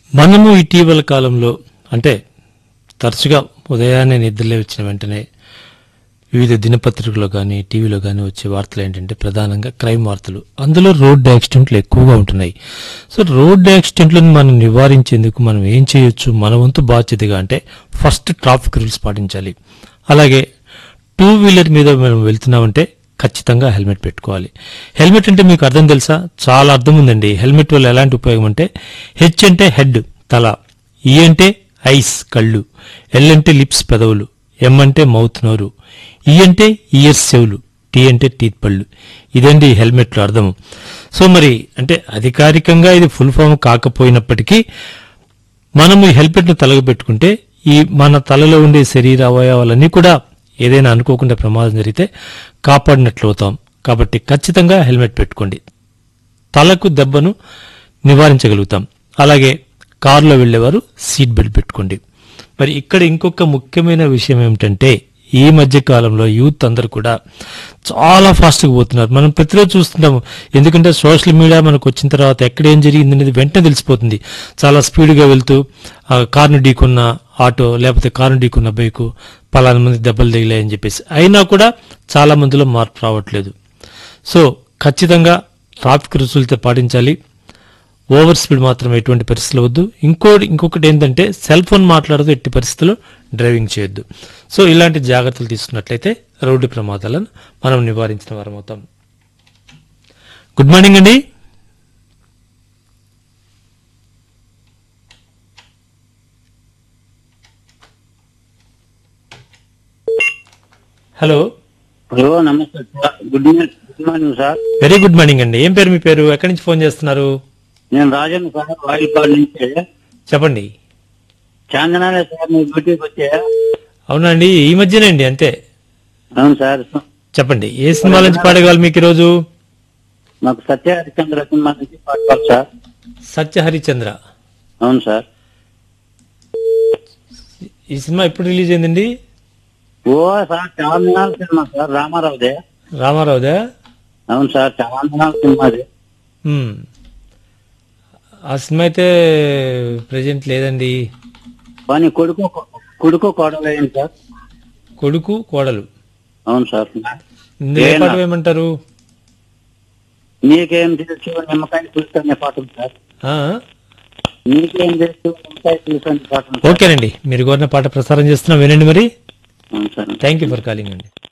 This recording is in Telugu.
మనము ఇటీవల కాలంలో అంటే తరచుగా ఉదయాన్నే నిద్రలే వచ్చిన వెంటనే వివిధ దినపత్రికల్లో కానీ టీవీలో కానీ వచ్చే వార్తలు ఏంటంటే ప్రధానంగా క్రైమ్ వార్తలు అందులో రోడ్ యాక్సిడెంట్లు ఎక్కువగా ఉంటున్నాయి సో రోడ్ యాక్సిడెంట్లను మనం నివారించేందుకు మనం ఏం చేయొచ్చు మన వంతు బాధ్యతగా అంటే ఫస్ట్ ట్రాఫిక్ రూల్స్ పాటించాలి అలాగే టూ వీలర్ మీద మనం వెళ్తున్నామంటే ఖచ్చితంగా హెల్మెట్ పెట్టుకోవాలి హెల్మెట్ అంటే మీకు అర్థం తెలుసా చాలా అర్థం ఉందండి హెల్మెట్ వల్ల ఎలాంటి ఉపయోగం అంటే హెచ్ అంటే హెడ్ తల ఈ అంటే ఐస్ కళ్ళు ఎల్ అంటే లిప్స్ పెదవులు ఎం అంటే మౌత్ నోరు ఈ అంటే ఇయర్స్ చెవులు టీ అంటే టీత్ పళ్ళు ఇదండి హెల్మెట్లో అర్థము సో మరి అంటే అధికారికంగా ఇది ఫుల్ ఫామ్ కాకపోయినప్పటికీ మనం ఈ హెల్మెట్ను తలగ పెట్టుకుంటే ఈ మన తలలో ఉండే శరీర అవయవాలన్నీ కూడా ఏదైనా అనుకోకుండా ప్రమాదం జరిగితే కాపాడినట్లు అవుతాం కాబట్టి ఖచ్చితంగా హెల్మెట్ పెట్టుకోండి తలకు దెబ్బను నివారించగలుగుతాం అలాగే కారులో వెళ్ళేవారు సీట్ బెల్ట్ పెట్టుకోండి మరి ఇక్కడ ఇంకొక ముఖ్యమైన విషయం ఏమిటంటే ఈ మధ్య కాలంలో యూత్ అందరూ కూడా చాలా ఫాస్ట్గా పోతున్నారు మనం ప్రతిరోజు చూస్తుంటాము ఎందుకంటే సోషల్ మీడియా మనకు వచ్చిన తర్వాత ఎక్కడ ఏం జరిగింది అనేది వెంటనే తెలిసిపోతుంది చాలా స్పీడ్గా వెళ్తూ ఆ కారును ఢీకున్న ఆటో లేకపోతే కారును ఢీకున్న బైకు పలానా మంది దెబ్బలు తగిలాయని చెప్పేసి అయినా కూడా చాలా మందిలో మార్పు రావట్లేదు సో ఖచ్చితంగా ట్రాఫిక్ రుసులతో పాటించాలి ఓవర్ స్పీడ్ మాత్రం ఎటువంటి పరిస్థితులు వద్దు ఇంకోటి ఇంకొకటి ఏంటంటే సెల్ ఫోన్ మాట్లాడదు ఎట్టి పరిస్థితుల్లో డ్రైవింగ్ చేయొద్దు సో ఇలాంటి జాగ్రత్తలు తీసుకున్నట్లయితే రోడ్డు ప్రమాదాలను మనం నివారించిన వారం అవుతాం గుడ్ మార్నింగ్ అండి hello hello namaste sir good morning good morning sir very good morning అండి ఏం పేరు మీ పేరు ఎక్కడి నుంచి ఫోన్ చేస్తున్నారు నేను రాజన్ సార్ వాయిల్పాడు నుంచి చెప్పండి చాందనాలే సార్ మీ డ్యూటీకి వచ్చే అవునండి ఈ మధ్యనే అండి అంతే అవును సార్ చెప్పండి ఏ సినిమా నుంచి పాడగలరు మీకు ఈరోజు మాకు సత్య హరిచంద్ర సినిమా నుంచి పాడుకోవాలి సార్ సత్య హరిచంద్ర అవును సార్ ఈ సినిమా ఎప్పుడు రిలీజ్ అయిందండి ఓ సార్ చాందనాల సినిమా సార్ రామారావుదే రామారావుదా అవును సార్ చాందనాల సినిమాది మ్మ్. ఆ సినిమా అయితే ప్రజెంట్ లేదండి కానీ కొడుకు కొడుకు కోడలు అయింది సార్ కొడుకు కోడలు అవును సార్ ఇందులో ఏ ఏనా? పాట వేయమంటారు నీకేం తెలుసు నిమ్మకాయ పులుసు అనే పాట ఉంది సార్ ఆ? నీకేం తెలుసు నిమ్మకాయ పులుసు అనే పాట ఉంది సార్ ఓకేనండి మీరు కోరిన పాట ప్రసారం చేస్తున్నా వినండి మరి అవును sir thank you for calling అండి